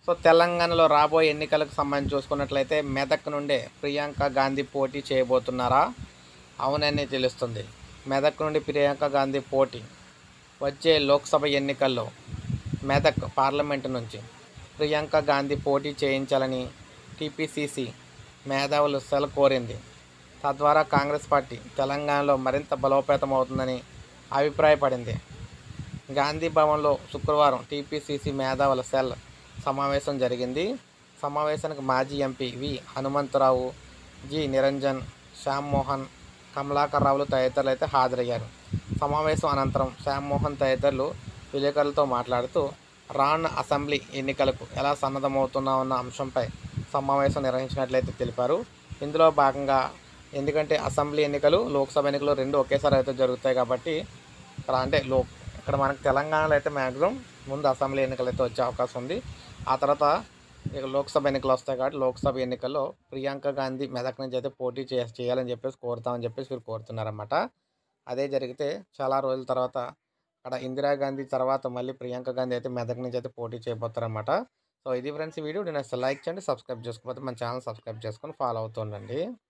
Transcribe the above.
so తెలంగాణలో రాబోయే ఎన్నికలకు సంబంధించి చూసుకున్నట్లయితే మెదక్ నుండే ప్రియాంక గాంధీ పోటీ చేయబోతున్నారా అవునని తెలుస్తుంది మెదక్ నుండి ప్రియాంక గాంధీ పోటీ వచ్చే లోక్సభ ఎన్నికల్లో మెదక్ పార్లమెంటు నుంచి ప్రియాంక గాంధీ పోటీ చేయించాలని టీపీసీసీ మేధావులు సెల కోరింది తద్వారా కాంగ్రెస్ పార్టీ తెలంగాణలో మరింత బలోపేతం అవుతుందని అభిప్రాయపడింది గాంధీ భవన్లో శుక్రవారం టీపీసీసీ మేధావుల సెల్ సమావేశం జరిగింది సమావేశానికి మాజీ MP V Hanumantharao G Niranjan Shyam Mohan Kamalakar రావులు తదితరులు అయితే హాజరయ్యారు సమావేశం అనంతరం శ్యామ్ మోహన్ తదితరులు విలేకరులతో మాట్లాడుతూ రానున్న అసెంబ్లీ ఎన్నికలకు ఎలా సన్నద్ధమవుతున్నామన్న అంశంపై సమావేశం నిర్వహించినట్లయితే తెలిపారు ఇందులో భాగంగా ఎందుకంటే అసెంబ్లీ ఎన్నికలు లోక్సభ ఎన్నికలు రెండు ఒకేసారి అయితే జరుగుతాయి కాబట్టి ఇక్కడ అంటే లో ఇక్కడ మనకు తెలంగాణలో అయితే మ్యాక్సిమం ముందు అసెంబ్లీ ఎన్నికలు అయితే వచ్చే అవకాశం ఉంది ఆ తర్వాత ఇక లోక్సభ ఎన్నికలు వస్తాయి కాబట్టి లోక్సభ ఎన్నికల్లో ప్రియాంక గాంధీ మెదక్ నుంచి అయితే పోటీ చే చేయాలని చెప్పేసి కోరుతామని చెప్పేసి వీరు కోరుతున్నారన్నమాట అదే జరిగితే చాలా రోజుల తర్వాత అక్కడ ఇందిరాగాంధీ తర్వాత మళ్ళీ ప్రియాంక గాంధీ అయితే మెదక్ నుంచి అయితే పోటీ చేయబోతారన్నమాట సో ఇది ఫ్రెండ్స్ ఈ వీడియో నేను లైక్ చేయండి సబ్స్క్రైబ్ చేసుకోకపోతే మన ఛానల్ సబ్స్క్రైబ్ చేసుకొని ఫాలో అవుతుండండి